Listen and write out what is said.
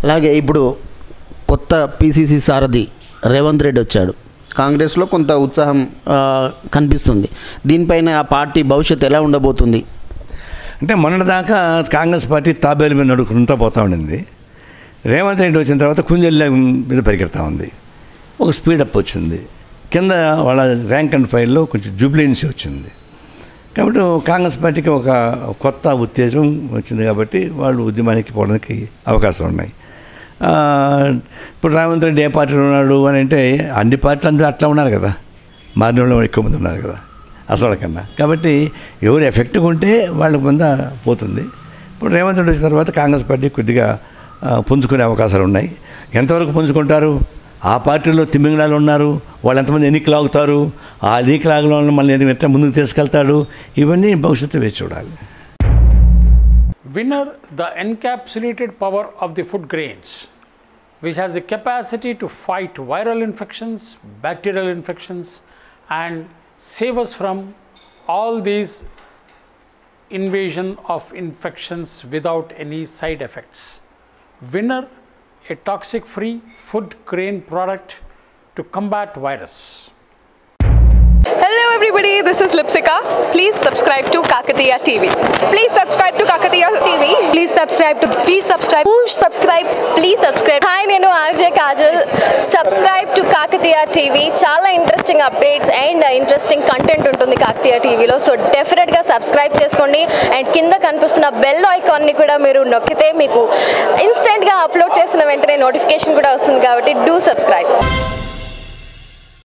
అలాగే ఇప్పుడు కొత్త పిసిసి సారథి రేవంత్ రెడ్డి వచ్చాడు కాంగ్రెస్లో కొంత ఉత్సాహం ఆ, కనిపిస్తుంది దీనిపైన ఆ పార్టీ భవిష్యత్తు ఎలా ఉండబోతుంది అంటే మొన్నటిదాకా కాంగ్రెస్ పార్టీ తాబేలు మీద నడుకుంటూ పోతా ఉండింది రేవంత్ రెడ్డి వచ్చిన తర్వాత కుంజెల్ల మీద పరిగెడతా ఉంది ఒక స్పీడప్ వచ్చింది కింద వాళ్ళ ర్యాంక్ అండ్ ఫైల్లో కొంచెం జూబ్లెన్సీ వచ్చింది కాబట్టి కాంగ్రెస్ పార్టీకి ఒక కొత్త ఉత్తేజం వచ్చింది కాబట్టి వాళ్ళు ఉద్యమానికి పోవడానికి అవకాశాలు ఉన్నాయి ఆ, ఇప్పుడు రేవంత్ రెడ్డి ఏ పార్టీలో ఉన్నాడు అని అంటే అన్ని పార్టీలు అందరూ అట్లా ఉన్నారు కదా మారిన వాళ్ళు ఎక్కువ మంది ఉన్నారు కదా అసలు కన్నా కాబట్టి ఎవరు ఎఫెక్ట్గా ఉంటే వాళ్ళ ముంద పోతుంది ఇప్పుడు రేవంత్ రెడ్డి వచ్చిన తర్వాత కాంగ్రెస్ పార్టీ కొద్దిగా ఆ, పుంజుకునే అవకాశాలు ఉన్నాయి ఎంతవరకు పుంజుకుంటారు ఆ పార్టీలో తిమ్మింగళాలు ఉన్నారు వాళ్ళు ఎంతమంది ఎన్నికలు ఆగుతారు ఆ ఎన్నికలు ఆగడం వల్ల మళ్ళీ ఎట్లా ముందుకు తీసుకెళ్తాడు ఇవన్నీ భవిష్యత్తు వేచి చూడాలి Winner, the encapsulated power of the food grains, which has the capacity to fight viral infections, bacterial infections, and save us from all these invasion of infections without any side effects. Winner, a toxic free food grain product to combat virus. Hello everybody, this is Lipsika. Please subscribe to Kakatiya TV. Please subscribe to Kakatiya TV. Please subscribe to please subscribe. Push subscribe. Please subscribe. Hi నేను RJ Kajal subscribe to Kakatiya TV చాలా interesting updates and interesting content ఉంటుంది కాకతీయ టీవీలో so డెఫినెట్గా subscribe చేసుకోండి and కింద కనిపిస్తున్న bell ఐకాన్ని కూడా మీరు నొక్కితే మీకు ఇన్స్టెంట్గా అప్లోడ్ చేసిన వెంటనే నోటిఫికేషన్ కూడా వస్తుంది కాబట్టి డూ సబ్స్క్రైబ్